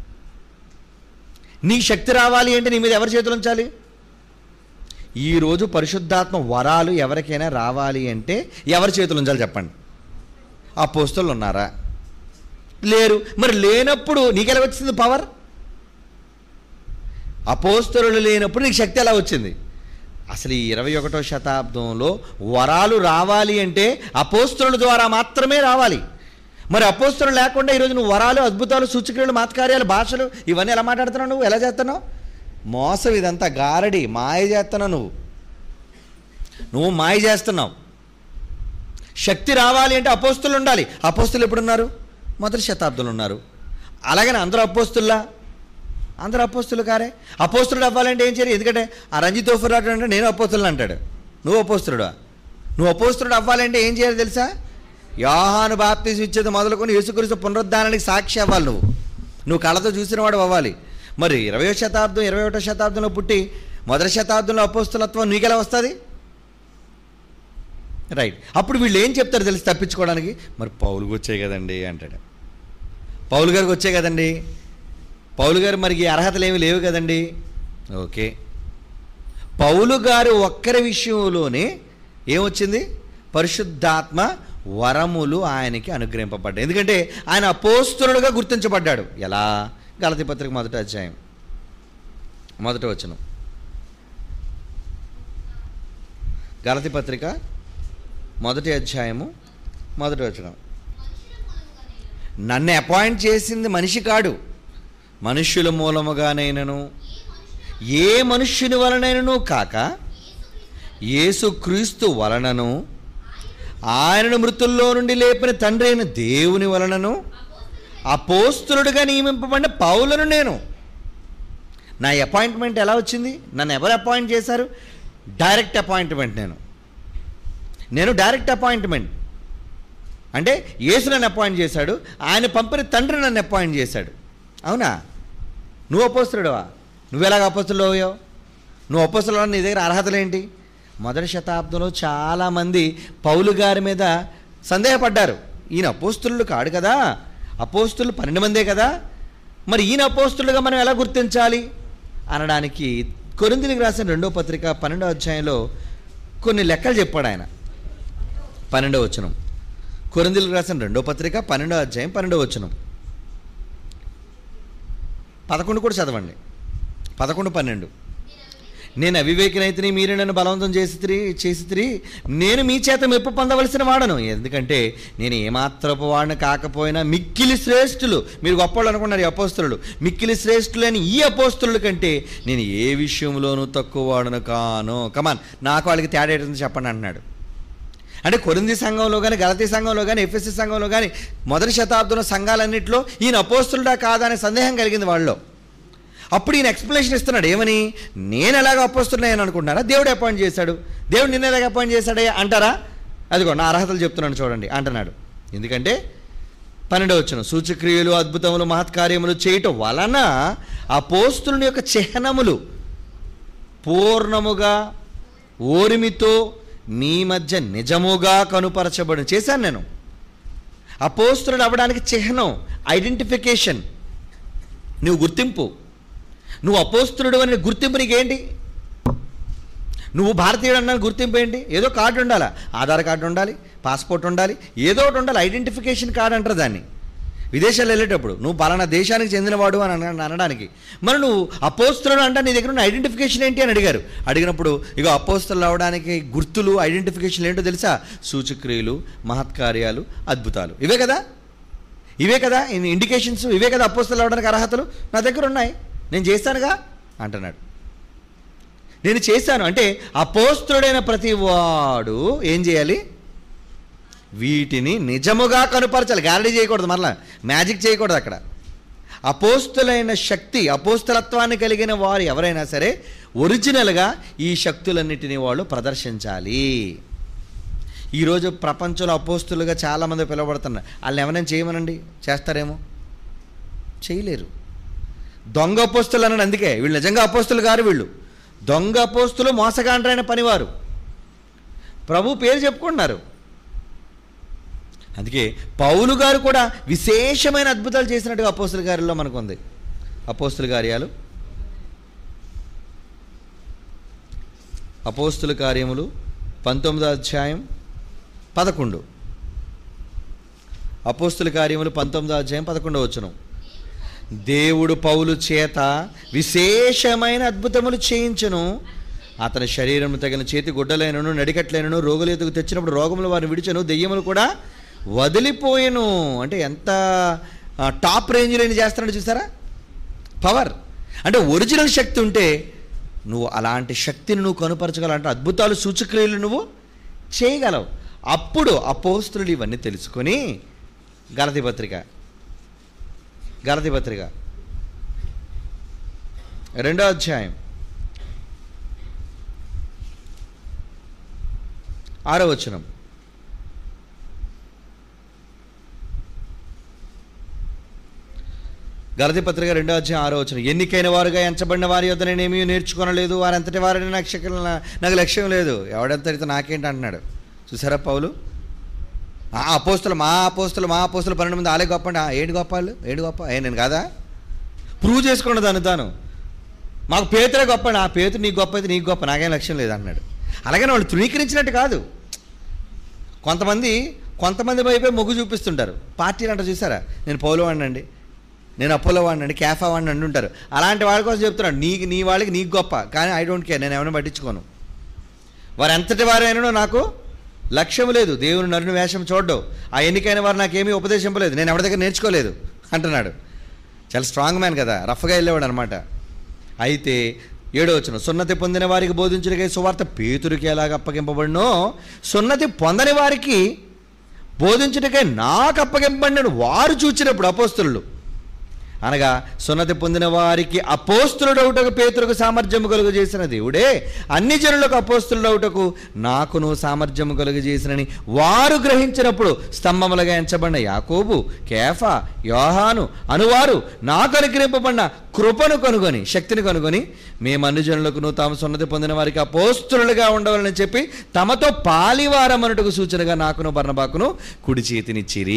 [SPEAKER 1] నీ శక్తి రావాలి అంటే నీ మీద ఎవరి చేతులు ఉంచాలి ఈరోజు పరిశుద్ధాత్మ వరాలు ఎవరికైనా రావాలి అంటే ఎవరి చేతులు ఉంచాలి చెప్పండి అపోస్తులు ఉన్నారా లేరు మరి లేనప్పుడు నీకెలా వచ్చింది పవర్ అపోస్తరులు లేనప్పుడు నీకు శక్తి ఎలా వచ్చింది అసలు ఈ ఇరవై ఒకటో శతాబ్దంలో వరాలు రావాలి అంటే అపోస్తరుల ద్వారా మాత్రమే రావాలి మరి అపోస్తరులు లేకుండా ఈరోజు నువ్వు వరాలు అద్భుతాలు సూచక్రియలు మాత్కార్యాలు భాషలు ఇవన్నీ ఎలా మాట్లాడుతున్నావు నువ్వు ఎలా చేస్తున్నావు మోసం ఇదంతా గారడి మాయ చేస్తున్నావు నువ్వు నువ్వు మాయ చేస్తున్నావు శక్తి రావాలి అంటే అపోస్తులు ఉండాలి అపోస్తులు ఎప్పుడున్నారు మొదటి శతాబ్దంలో ఉన్నారు అలాగని అందరూ అపోస్తుల్లా అందరూ అపోస్తులు కారే అపోస్తుడు అవ్వాలంటే ఏం చేయాలి ఎందుకంటే ఆ రంజిత్ ఓఫరాడు అంటే నేను అపోస్తులను అంటాడు నువ్వు అపోస్తుడువా నువ్వు అపోస్తుడు అవ్వాలంటే ఏం చేయాలి తెలుసా యోహాను బాప్తీసు ఇచ్చేది మొదలుకొని యేసుక్రీస్తు పునరుద్ధానానికి సాక్షి అవ్వాలి నువ్వు నువ్వు కళ్ళతో చూసిన వాడు అవ్వాలి మరి ఇరవై శతాబ్దం ఇరవై ఒకటో శతాబ్దంలో పుట్టి మొదటి శతాబ్దంలో అపోస్తులత్వం నీకెలా వస్తుంది రైట్ అప్పుడు వీళ్ళు ఏం చెప్తారు తెలిసి తప్పించుకోవడానికి మరి పౌలుకి వచ్చాయి కదండి అంటాడు పౌలు గారికి వచ్చాయి కదండి పౌలు గారు మరికి అర్హతలు ఏమి లేవు కదండి ఓకే పౌలు గారు ఒక్కరి విషయంలోనే ఏమొచ్చింది పరిశుద్ధాత్మ వరములు ఆయనకి అనుగ్రహింపబడ్డాయి ఎందుకంటే ఆయన అపోస్తులుగా గుర్తించబడ్డాడు ఎలా గలతి పత్రిక మొదటి అధ్యాయం మొదటి వచనం గలతి పత్రిక మొదటి అధ్యాయము మొదటి వచనం నన్ను అపాయింట్ చేసింది మనిషి కాడు మనుష్యుల మూలముగానైనను ఏ మనుష్యుని వలనైనను కాక యేసుక్రీస్తు వలనను ఆయనను మృతుల్లో నుండి లేపిన తండ్రి అయిన దేవుని వలనను అపోస్తులుడిగా నియమింపబడిన పౌలను నేను నా అపాయింట్మెంట్ ఎలా వచ్చింది నన్ను ఎవరు అపాయింట్ చేశారు డైరెక్ట్ అపాయింట్మెంట్ నేను నేను డైరెక్ట్ అపాయింట్మెంట్ అంటే యేసు నన్ను అపాయింట్ చేశాడు ఆయన పంపిన తండ్రి నన్ను అపాయింట్ చేశాడు అవునా నువ్వు అపోస్తుడువా నువ్వు ఎలాగ అపోస్తులు అయ్యావు నువ్వు అపోస్తులు నీ దగ్గర అర్హతలు ఏంటి మొదటి శతాబ్దంలో చాలామంది పౌలు గారి మీద సందేహపడ్డారు ఈయన అపోస్తులు కాడు కదా అపోస్తులు పన్నెండు మందే కదా మరి ఈయన అపోస్తులుగా మనం ఎలా గుర్తించాలి అనడానికి కొరిందులకు రాసిన రెండో పత్రిక పన్నెండో అధ్యాయంలో కొన్ని లెక్కలు చెప్పాడు ఆయన పన్నెండో వచనం కొరిందులకు రాసిన రెండో పత్రిక పన్నెండో అధ్యాయం పన్నెండో వచనం పదకొండు కూడా చదవండి పదకొండు పన్నెండు నేను అవివేకినైతిని మీరు నన్ను బలవంతం చేసి చేసి నేను మీ చేత మెప్పు పొందవలసిన వాడను ఎందుకంటే నేను ఏమాత్రపు వాడిని కాకపోయినా మిక్కిలి శ్రేష్ఠులు మీరు గొప్పవాళ్ళు అనుకున్నారు ఈ అపోస్తులు మిక్కిలి శ్రేష్ఠులని ఈ అపోస్తుల కంటే నేను ఏ విషయంలోనూ తక్కువ వాడను కాను కమాన్ నాకు వాళ్ళకి తేడా ఏంటో చెప్పండి అంటున్నాడు అంటే కొరింది సంఘంలో కానీ గలతీ సంఘంలో కానీ ఎఫ్ఎస్సి సంఘంలో కానీ మొదటి శతాబ్దంలో సంఘాలన్నింటిలో ఈయన అపోస్తులుడా కాదా అనే సందేహం కలిగింది వాళ్ళలో అప్పుడు ఈయన ఎక్స్ప్లెనేషన్ ఇస్తున్నాడు ఏమని నేను ఎలాగ అపోస్తున్నాయని అనుకుంటున్నారా దేవుడు అపాయింట్ చేశాడు దేవుడు నిన్న ఎలాగ అపాయింట్ చేశాడే అంటారా అదిగో నా అర్హతలు చెప్తున్నాను చూడండి అంటున్నాడు ఎందుకంటే పన్నెండవ వచ్చిన సూచక్రియలు అద్భుతములు మహత్కార్యములు చేయటం వలన అపోస్తుని యొక్క చిహ్నములు పూర్ణముగా ఓరిమితో మీ మధ్య నిజముగా కనుపరచబడి చేశాను నేను అపోస్తుడు అవ్వడానికి చిహ్నం ఐడెంటిఫికేషన్ నువ్వు గుర్తింపు నువ్వు అపోస్తుడు అనే గుర్తింపు నీకేంటి నువ్వు భారతీయుడు అన్న గుర్తింపు ఏంటి ఏదో కార్డు ఉండాలా ఆధార్ కార్డు ఉండాలి పాస్పోర్ట్ ఉండాలి ఏదో ఒకటి ఉండాలి ఐడెంటిఫికేషన్ కార్డు అంటారు దాన్ని విదేశాలు వెళ్ళేటప్పుడు నువ్వు పలానా దేశానికి చెందినవాడు అని అన- అనడానికి మరి నువ్వు అపోస్తులు అంటే నీ దగ్గర ఉన్న ఐడెంటిఫికేషన్ ఏంటి అని అడిగారు అడిగినప్పుడు ఇక అపోస్తులు అవడానికి గుర్తులు ఐడెంటిఫికేషన్ ఏంటో తెలుసా సూచక్రియలు మహత్కార్యాలు అద్భుతాలు ఇవే కదా ఇవే కదా ఇండికేషన్స్ ఇవే కదా అపోస్తులు అవడానికి అర్హతలు నా దగ్గర ఉన్నాయి నేను చేస్తానుగా అంటున్నాడు నేను చేశాను అంటే అపోస్తుడైన ప్రతి వాడు ఏం చేయాలి వీటిని నిజముగా కనుపరచాలి గారడీ చేయకూడదు మరలా మ్యాజిక్ చేయకూడదు అక్కడ అపోస్తులైన శక్తి అపోస్తలత్వాన్ని కలిగిన వారు ఎవరైనా సరే ఒరిజినల్గా ఈ శక్తులన్నిటిని వాళ్ళు ప్రదర్శించాలి ఈరోజు ప్రపంచంలో అపోస్తులుగా చాలామంది పిలువబడుతున్నారు వాళ్ళని ఎవరైనా చేయమనండి చేస్తారేమో చేయలేరు దొంగ అపోస్తులు అన్నాడు అందుకే వీళ్ళు నిజంగా అపోస్తులు గారు వీళ్ళు దొంగ అపోస్తులు మోసగాండ్రైన పనివారు ప్రభు పేరు చెప్పుకుంటున్నారు అందుకే పౌలు గారు కూడా విశేషమైన అద్భుతాలు చేసినట్టుగా అపోస్తుల గారిలో మనకు ఉంది అపోస్తుల కార్యాలు అపోస్తుల కార్యములు పంతొమ్మిదో అధ్యాయం పదకొండు అపోస్తుల కార్యములు పంతొమ్మిదో అధ్యాయం పదకొండో వచ్చును దేవుడు పౌలు చేత విశేషమైన అద్భుతములు చేయించును అతని శరీరం తగిన చేతి గుడ్డలైనను నడికట్లైనను రోగులేతుకు తెచ్చినప్పుడు రోగములు వారిని విడిచను దెయ్యములు కూడా వదిలిపోయెను అంటే ఎంత ఆ, టాప్ రేంజ్లో ఏం చేస్తున్నాడు చూసారా పవర్ అంటే ఒరిజినల్ శక్తి ఉంటే నువ్వు అలాంటి శక్తిని నువ్వు కనుపరచగలంటే అద్భుతాలు సూచక్రియలు నువ్వు చేయగలవు అప్పుడు అపోస్తులు ఇవన్నీ తెలుసుకొని గలతి పత్రిక గలతి పత్రిక రెండో అధ్యాయం ఆరో వచనం గలతి పత్రిక రెండో అధ్యాయం ఆరో వచ్చిన ఎన్నికైన వారుగా ఎంచబడిన వారి యొద్ద నేనేమీ నేర్చుకోనలేదు వారంతటి వారిని నాకు శక్తి నాకు లక్ష్యం లేదు ఎవడంతటితో నాకేంటి అంటున్నాడు చూసారా పౌలు ఆ అపోస్తులు మా అపోస్తులు మా అపోస్తులు పన్నెండు మంది ఆలే గొప్ప అండి ఆ, ఏంటి గొప్ప వాళ్ళు ఏంటి గొప్ప ఏ నేను కాదా ప్రూవ్ చేసుకున్న దాన్ని తాను మాకు పేతురే గొప్ప అండి ఆ పేతురు నీకు గొప్ప అయితే నీకు గొప్ప నాకేం లక్ష్యం లేదు అన్నాడు అలాగని వాళ్ళు తృణీకరించినట్టు కాదు కొంతమంది కొంతమంది వైపే మొగ్గు చూపిస్తుంటారు పార్టీలు అంట చూసారా నేను పౌలో వాడినండి నేను అపోలో వాడినండి క్యాఫా వాడిని అంటుంటారు అలాంటి వాళ్ళ కోసం చెప్తున్నాడు నీకు నీ వాళ్ళకి నీకు గొప్ప కానీ ఐ డోంట్ కేర్ నేను ఏమైనా పట్టించుకోను వారు ఎంతటి వారైనా నాకు లక్ష్యం లేదు దేవుని నరుని వేషం చూడడం ఆ ఎన్నికైన వారు నాకేమీ ఉపదేశింపలేదు నేను ఎవరి దగ్గర నేర్చుకోలేదు అంటున్నాడు చాలా స్ట్రాంగ్ మ్యాన్ కదా రఫ్గా వెళ్ళేవాడు అనమాట అయితే ఏడో వచ్చిన సున్నతి పొందిన వారికి బోధించుడికై సువార్త పేతురికి ఎలాగ అప్పగింపబడినో సున్నతి పొందని వారికి బోధించుటకై నాకు అప్పగింపబడిన వారు చూచినప్పుడు అపోస్తులు అనగా సున్నతి పొందిన వారికి అపోస్తులుడవుటకు పేతులకు సామర్థ్యము కలుగు చేసిన దేవుడే అన్ని జనులకు అపోస్తులుడవుటకు నాకును సామర్థ్యము కలుగు చేసినని వారు గ్రహించినప్పుడు స్తంభములుగా ఎంచబడిన యాకోబు కేఫా యోహాను అనువారు నాకు అనుగ్రహింపబడిన కృపను కనుగొని శక్తిని కనుగొని మేము అన్ని జనులకును తాము సున్నతి పొందిన వారికి అపోస్తులుగా ఉండవాలని చెప్పి తమతో పాలివారమనుటకు సూచనగా నాకును బర్ణబాకును కుడి చేతినిచ్చిరి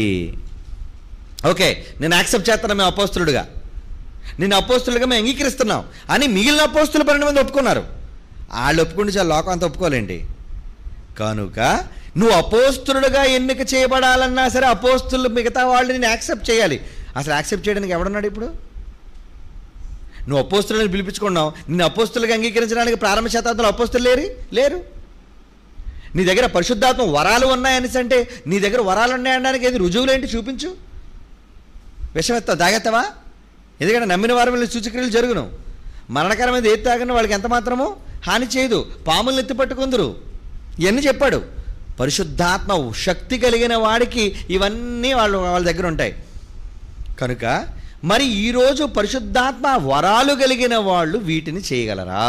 [SPEAKER 1] ఓకే నేను యాక్సెప్ట్ చేస్తాను మేము అపోస్తులుడుగా నేను అపోస్తులుగా మేము అంగీకరిస్తున్నాం అని మిగిలిన అపోస్తులు పన్నెండు మంది ఒప్పుకున్నారు వాళ్ళు ఒప్పుకుంటే చాలా లోకం అంతా ఒప్పుకోలేండి కనుక నువ్వు అపోస్తులుడుగా ఎన్నిక చేయబడాలన్నా సరే అపోస్తులు మిగతా వాళ్ళు నేను యాక్సెప్ట్ చేయాలి అసలు యాక్సెప్ట్ చేయడానికి ఎవడున్నాడు ఇప్పుడు నువ్వు అపోస్తులను పిలిపించుకున్నావు నిన్ను అపోస్తులుగా అంగీకరించడానికి ప్రారంభ శతాబ్దంలో అపోస్తులు లేరు లేరు నీ దగ్గర పరిశుద్ధాత్మ వరాలు ఉన్నాయనేసి అంటే నీ దగ్గర వరాలు ఉన్నాయనడానికి ఏది రుజువులేంటి చూపించు విషం ఎత్తావు తాగెత్తావా ఎందుకంటే నమ్మిన వారి మీద సూచక్రియలు జరుగును మరణకరమైనది ఏది తాగిన వాళ్ళకి ఎంత మాత్రమో హాని చేయదు పాములను ఎత్తి పట్టుకుందరు ఇవన్నీ చెప్పాడు పరిశుద్ధాత్మ శక్తి కలిగిన వాడికి ఇవన్నీ వాళ్ళు వాళ్ళ దగ్గర ఉంటాయి కనుక మరి ఈరోజు పరిశుద్ధాత్మ వరాలు కలిగిన వాళ్ళు వీటిని చేయగలరా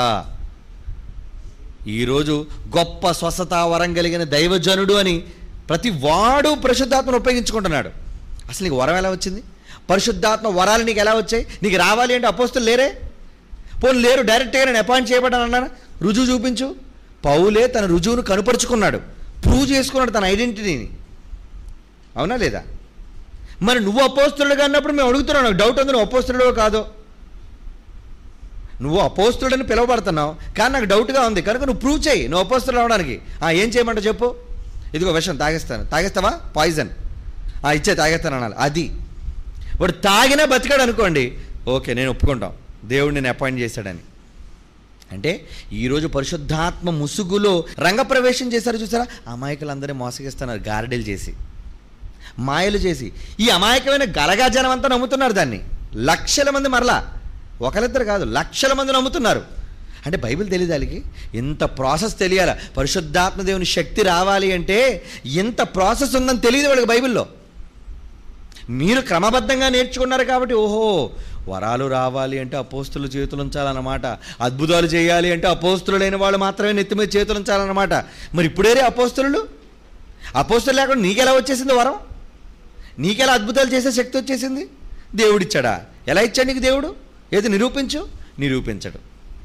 [SPEAKER 1] ఈరోజు గొప్ప స్వస్థత వరం కలిగిన దైవజనుడు అని ప్రతి వాడు పరిశుద్ధాత్మను ఉపయోగించుకుంటున్నాడు అసలు నీకు వరం ఎలా వచ్చింది పరిశుద్ధాత్మ వరాలు నీకు ఎలా వచ్చాయి నీకు రావాలి అంటే అపోస్తులు లేరే పోనీ లేరు డైరెక్ట్గా నేను అపాయింట్ చేయబడ్డాను అన్నాను రుజువు చూపించు పౌలే తన రుజువును కనుపరుచుకున్నాడు ప్రూవ్ చేసుకున్నాడు తన ఐడెంటిటీని అవునా లేదా మరి నువ్వు అపోస్తులుగా అన్నప్పుడు మేము అడుగుతున్నావు నాకు డౌట్ ఉంది నువ్వు అపోస్తులుడో కాదో నువ్వు అపోస్తుడని పిలువబడుతున్నావు కానీ నాకు డౌట్గా ఉంది కనుక నువ్వు ప్రూవ్ చేయి నువ్వు అపోస్తులు అవడానికి ఆ, ఏం చేయమంటావు చెప్పు ఇదిగో విషయం తాగేస్తాను తాగేస్తావా పాయిజన్ ఆ, ఇచ్చే తాగేస్తాను అనాలి అది వాడు తాగినా బతికాడు అనుకోండి ఓకే నేను ఒప్పుకుంటాం దేవుడు నేను అపాయింట్ చేశాడని అంటే ఈరోజు పరిశుద్ధాత్మ ముసుగులో రంగప్రవేశం చేశారు చూసారా అమాయకులందరినీ మోసగిస్తున్నారు గారడీలు చేసి మాయలు చేసి ఈ అమాయకమైన గలగా జనం అంతా నమ్ముతున్నారు దాన్ని లక్షల మంది మరలా ఒకరిద్దరు కాదు లక్షల మంది నమ్ముతున్నారు అంటే బైబిల్ తెలియదు వాళ్ళకి ఇంత ప్రాసెస్ తెలియాలి పరిశుద్ధాత్మ దేవుని శక్తి రావాలి అంటే ఇంత ప్రాసెస్ ఉందని తెలియదు వాళ్ళకి బైబిల్లో మీరు క్రమబద్ధంగా నేర్చుకున్నారు కాబట్టి ఓహో వరాలు రావాలి అంటే అపోస్తులు చేతులు ఉంచాలన్నమాట అద్భుతాలు చేయాలి అంటే అపోస్తులు లేని వాళ్ళు మాత్రమే నెత్తి మీద చేతులు ఉంచాలన్నమాట మరి ఇప్పుడేరే అపోస్తులు అపోస్తులు లేకుండా నీకెలా వచ్చేసింది వరం నీకెలా అద్భుతాలు చేసే శక్తి వచ్చేసింది దేవుడిచ్చాడా ఎలా ఇచ్చాడు నీకు దేవుడు ఏది నిరూపించు నిరూపించడు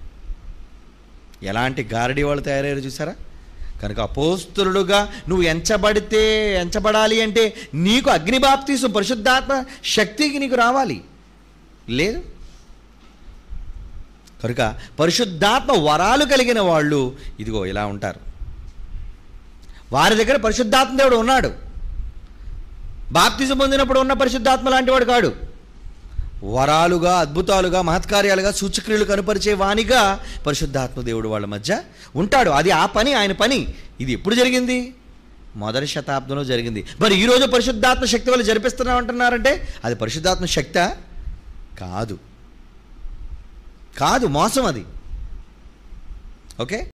[SPEAKER 1] ఎలాంటి గారడీ వాళ్ళు తయారయ్యారు చూసారా కనుక అపోస్తులుగా నువ్వు ఎంచబడితే ఎంచబడాలి అంటే నీకు అగ్నిబాప్తీసు పరిశుద్ధాత్మ శక్తికి నీకు రావాలి లేదు కనుక పరిశుద్ధాత్మ వరాలు కలిగిన వాళ్ళు ఇదిగో ఇలా ఉంటారు వారి దగ్గర పరిశుద్ధాత్మ దేవుడు ఉన్నాడు బాప్తిజం పొందినప్పుడు ఉన్న పరిశుద్ధాత్మ లాంటి వాడు కాడు వరాలుగా అద్భుతాలుగా మహత్కార్యాలుగా సూచక్రియలు కనుపరిచే వానిగా పరిశుద్ధాత్మ దేవుడు వాళ్ళ మధ్య ఉంటాడు అది ఆ పని ఆయన పని ఇది ఎప్పుడు జరిగింది మొదటి శతాబ్దంలో జరిగింది మరి ఈరోజు పరిశుద్ధాత్మ శక్తి వల్ల జరిపిస్తున్నాం అంటున్నారంటే అది పరిశుద్ధాత్మ శక్తా కాదు కాదు మోసం అది ఓకే